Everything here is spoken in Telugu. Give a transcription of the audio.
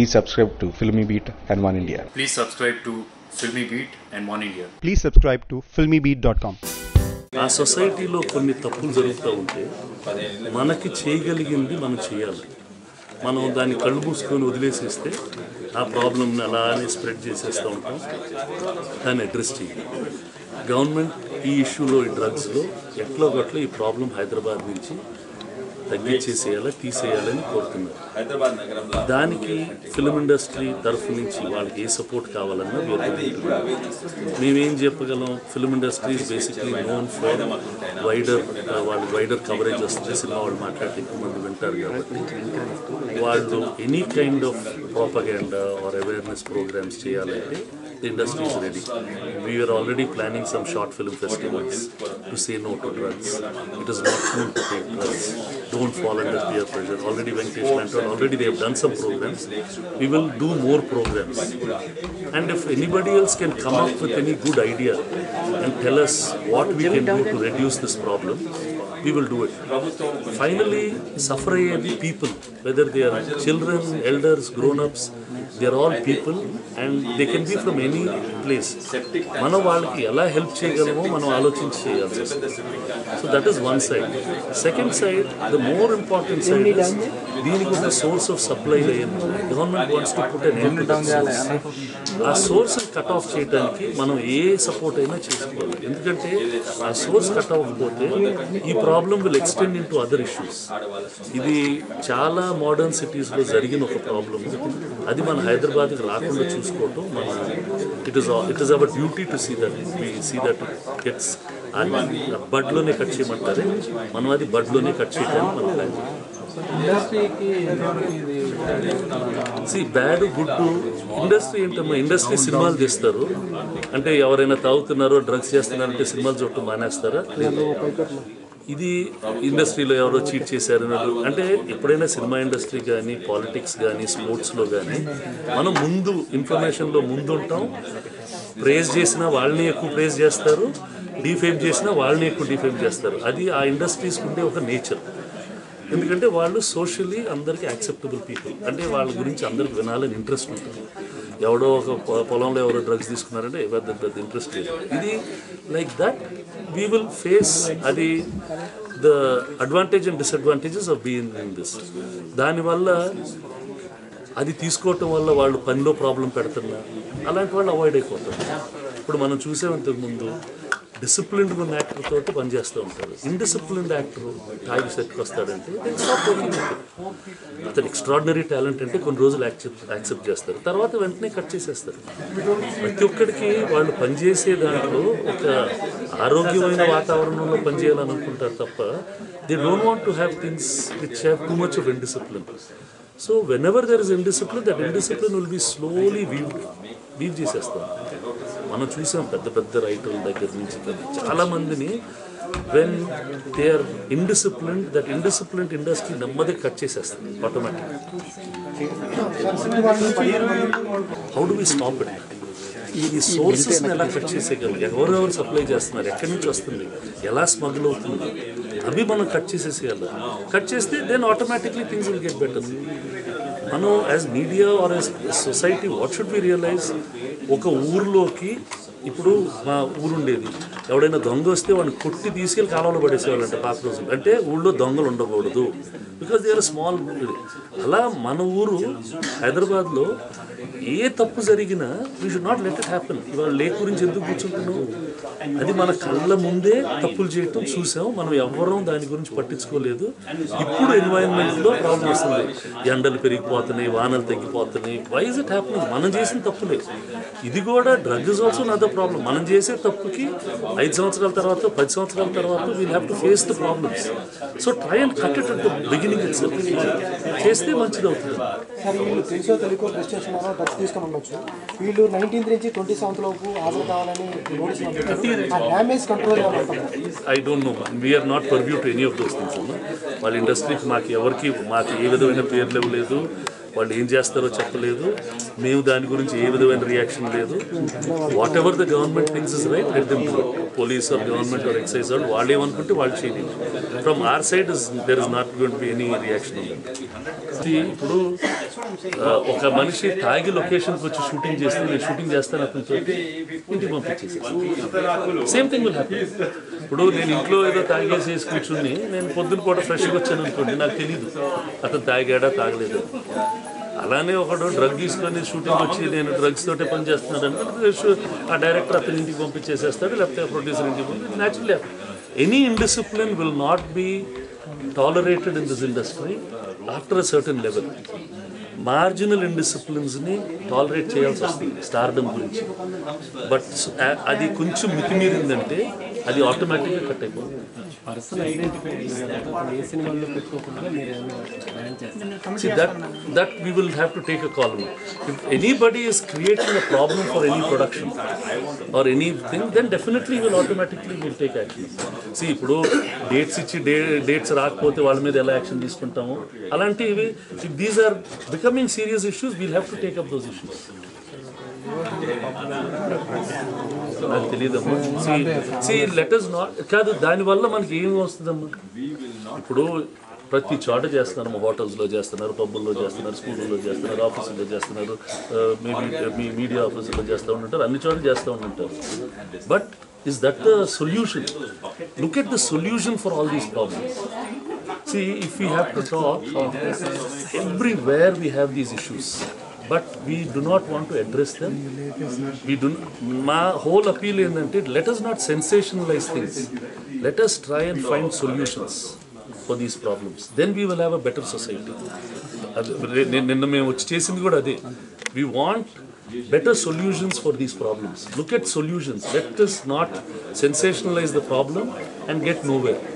Please subscribe to Filmy Beat and One India. Please subscribe to Filmy Beat and One India. Please subscribe to filmybeat.com. ఆ సొసైటీలో కొన్ని తప్పులు జరుగుతూ ఉంటే మనకి చేయగలిగింది మనం చేయాలి మనం దాన్ని కళ్ళు మూసుకొని వదిలేసేస్తే ఆ ప్రాబ్లమ్ని అలానే స్ప్రెడ్ చేసేస్తూ ఉంటాం దాన్ని అడ్రస్ చేయాలి గవర్నమెంట్ ఈ ఇష్యూలో ఈ డ్రగ్స్లో ఎట్లో గట్ల ఈ ప్రాబ్లం హైదరాబాద్ నుంచి తగ్గించేసేయాలా తీసేయాలని కోరుతున్నారు దానికి ఫిల్మ్ ఇండస్ట్రీ తరఫు నుంచి వాళ్ళకి ఏ సపోర్ట్ కావాలన్నా వేరే మేమేం చెప్పగలం film industry basically known for wider వాళ్ళు వైడర్ కవరేజ్ వస్తుంది సినిమా వాళ్ళు మాట్లాడితే ఎక్కువ మంది వింటారు కాబట్టి వాళ్ళు any kind of propaganda or awareness programs చేయాలంటే the industry is ready. We are already planning some short film festivals to say no to drugs. It is not cool to take drugs. Don't fall under peer pressure. Already Venkatesh mentioned, already they have done some programs. We will do more programs. And if anybody else can come up with any good idea and tell us what we can do to reduce this problem, we will do it. Finally, suffer the people, whether they are children, elders, grown-ups, they are all people and they can be from any place. మనం వాళ్ళకి ఎలా హెల్ప్ చేయగలమో మనం ఆలోచించి చేయాల్సి వస్తుంది so that is one side second side the more important side is దీనికి ఒక సోర్స్ ఆఫ్ సప్లై లేదు government wants to put an end ఆ సోర్స్ కట్ ఆఫ్ చేయడానికి మనం ఏ సపోర్ట్ అయినా చేసుకోవాలి ఎందుకంటే ఆ సోర్స్ కట్ అవ్వకపోతే ఈ problem will extend into other issues ఇది చాలా మోడర్న్ సిటీస్లో జరిగిన ఒక ప్రాబ్లం అది మన హైదరాబాద్కి రాకుండా చూసుకోవటం మన it is it is our duty to see that we see that gets బడ్లోనే కట్ చేయమంటారే మనం అది బడ్లోనే కట్ చేయడానికి మనం plan see bad good industry ఏంటమ్మా ఇండస్ట్రీ సినిమాలు తీస్తారు అంటే ఎవరైనా తాగుతున్నారో డ్రగ్స్ చేస్తున్నారంటే సినిమాలు చూడటం మానేస్తారా లేదు ఇది ఇండస్ట్రీలో ఎవరో చీట్ చేశారు అన్నట్టు అంటే ఎప్పుడైనా సినిమా ఇండస్ట్రీ కానీ పాలిటిక్స్ కానీ స్పోర్ట్స్లో కానీ మనం ముందు ఇన్ఫర్మేషన్లో ముందు ఉంటాం ప్రేజ్ చేసినా వాళ్ళని ఎక్కువ ప్రేజ్ చేస్తారు డిఫేమ్ చేసినా వాళ్ళని ఎక్కువ డిఫేమ్ చేస్తారు అది ఆ ఇండస్ట్రీస్కి ఉండే ఒక నేచర్ ఎందుకంటే వాళ్ళు సోషల్లీ అందరికీ యాక్సెప్టబుల్ పీపుల్ అంటే వాళ్ళ గురించి అందరికి వినాలని ఇంట్రెస్ట్ ఉంటుంది ఎవడో ఒక పొ- పొలంలో ఎవరో డ్రగ్స్ తీసుకున్నారంటే పెద్ద పెద్ద ఇంట్రెస్ట్ లేదు ఇది like that we will face అది the advantage and disadvantages of being in this దానివల్ల అది తీసుకోవటం వల్ల వాళ్ళు పనిలో ప్రాబ్లం పెడుతున్నా అలాంటి వాళ్ళు అవాయిడ్ అయిపోతారు ఇప్పుడు మనం చూసాం ఇంతకుముందు డిసిప్లిన్డ్ ఉన్న యాక్టర్ తోటి పనిచేస్తూ ఉంటారు ఇండిసిప్లిన్డ్ యాక్టర్ తాగి సెట్కి వస్తాడంటే then stop working with him. అతను ఎక్స్ట్రాడినరీ టాలెంట్ అంటే కొన్ని రోజులు యాక్సెప్ట్ యాక్సెప్ట్ చేస్తారు తర్వాత వెంటనే కట్ చేసేస్తారు ప్రతి ఒక్కడికి వాళ్ళు పనిచేసే దాంట్లో ఒక ఆరోగ్యమైన వాతావరణంలో పనిచేయాలనుకుంటారు తప్ప they don't want to have things which have too much of indiscipline so whenever there is indiscipline that indiscipline will be slowly weave weave చేసేస్తాం మనం చూసాం పెద్ద పెద్ద రైటర్ల దగ్గర నుంచి చాలా మందిని when they are indiscipline that indiscipline industry నెమ్మదిగా కట్ చేసేస్తుంది automatic how do we stop it ఈ సోర్సెస్ని ఎలా కట్ చేసేయగలం ఎవరెవరు సప్లై చేస్తున్నారు ఎక్కడి నుంచి వస్తుంది ఎలా స్మగుల్ అవుతుంది అవి మనం కట్ చేసేసేయాలి కట్ చేస్తే then automatically things will get better మనం as media or as society what should be realise ఒక ఊర్లోకి ఇప్పుడు మా ఊరుండేది ఎవడైనా దొంగ వస్తే వాడిని కొట్టి తీసుకెళ్ళి కాలంలో పడేసేవాళ్ళంట పాత రోజులు అంటే ఊళ్ళో దొంగలు ఉండకూడదు బికాస్ దే ఆర్ స్మాల్ అలా మన ఊరు హైదరాబాద్లో ఏ తప్పు జరిగినా we should not let it happen ఇవాళ లేక్ గురించి ఎందుకు కూర్చుంటున్నావు అది మన కళ్ళ ముందే తప్పులు చేయటం చూసాం మనం ఎవ్వరం దాని గురించి పట్టించుకోలేదు ఇప్పుడు ఎన్వైరన్మెంట్లో ప్రాబ్లం వస్తుంది ఎండలు పెరిగిపోతున్నాయి వానలు తగ్గిపోతున్నాయి వై ఇస్ ఇట్ హ్యాపెనింగ్ మనం చేసిన తప్పులే ఇది కూడా drug is also another problem మనం చేసే తప్పుకి ఐదు సంవత్సరాల తర్వాత పది సంవత్సరాల తర్వాత we'll have to face the problems so try and cut it at the beginning it చేస్తే మంచిది అవుతుంది సార్ వీళ్ళు తెలుసో తెలియకో ప్రెస్ స్టేషన్ డ్రగ్స్ తీసుకొని ఉండొచ్చు వీళ్ళు నైన్టీన్త్ నుంచి ట్వంటీ సెవెంత్ లోపు హాజరు కావాలని నోటీస్ పంపించారు ఆ డ్యామేజ్ కంట్రోల్ ఏమంటారు I don't know. We are not purview to any of those things. You know? వాళ్ళ ఇండస్ట్రీకి మాకు ఎవరికి మాకు ఏ విధమైన పేర్లు ఇవ్వలేదు వాళ్ళు ఏం చేస్తారో చెప్పలేదు మేము దాని గురించి ఏ విధమైన రియాక్షన్ లేదు whatever the government things is right let them police or government or excise వాళ్ళు వాళ్ళు ఏమనుకుంటే వాళ్ళు చేయండి from our side is there is not going be any reaction ఇది ఇప్పుడు ఆ, ఒక మనిషి తాగి లొకేషన్కి వచ్చి షూటింగ్ చేస్తే నేను షూటింగ్ చేస్తాను అతనితో ఇంటికి పంపించేసి సేమ్ థింగ్ విల్ హ్యాపీ ఇప్పుడు నేను ఇంట్లో ఏదో తాగేసి వేసి కూర్చుని నేను పొద్దున పూట ఫ్రెష్గా వచ్చాను అనుకోండి నాకు తెలియదు అతను తాగాడా తాగలేదు అలానే ఒకడు డ్రగ్ తీసుకొని షూటింగ్ వచ్చి నేను డ్రగ్స్ తోటే పని చేస్తున్నాను అంటే షూ- ఆ డైరెక్టర్ అతని ఇంటికి పంపించేసేస్తాడు లేకపోతే ప్రొడ్యూసర్ ఇంటికి పంపి naturally any indiscipline will not be tolerated in this industry after a certain level marginal ఇండిసిప్లిన్స్ని టాలరేట్ చేయాల్సి వస్తుంది స్టార్డమ్ గురించి బట్ అది కొంచెం మితిమీరిందంటే అది ఆటోమేటిక్గా కట్ అయిపోతుంది పర్సనల్ ఐడెంటిఫై ఏ సినిమాల్లో పెట్టుకోకుండా మీరు ఏమైనా బ్యాన్ చేస్తారు See that that we will have to take a call. on. If anybody is creating a problem for any production or anything, then definitely will automatically will take action. See ఇప్పుడు డేట్స్ ఇచ్చి డే డేట్స్ రాకపోతే వాళ్ళ మీద ఎలా యాక్షన్ తీసుకుంటాము అలాంటివి if these are becoming serious issues we'll have to take up those issues నాకు తెలియదమ్మా సి లెటర్స్ నాట్ కాదు దానివల్ల మనకి ఏం వస్తుందమ్మా ఇప్పుడు ప్రతి చోట చేస్తున్నారు మా హోటల్స్లో చేస్తున్నారు పబ్బుల్లో చేస్తున్నారు స్కూళ్ళలో చేస్తున్నారు ఆఫీసుల్లో చేస్తున్నారు ఆ, మీ మీ మీడియా ఆఫీసుల్లో చేస్తూ ఉంటుంటారు అన్ని చోట్ల చేస్తూ ఉంటుంటారు but is that the solution look at the solution for all these problems See, if we have to talk, everywhere we have these issues, but we do not want to address them. We do. My whole appeal is that let us not sensationalize things. Let us try and find solutions for these problems. Then we will have a better society. అది- నే- నిన్న మేము వచ్చి చేసింది కూడా అదే we want better solutions for these problems look at solutions let us not sensationalise the problem and get know where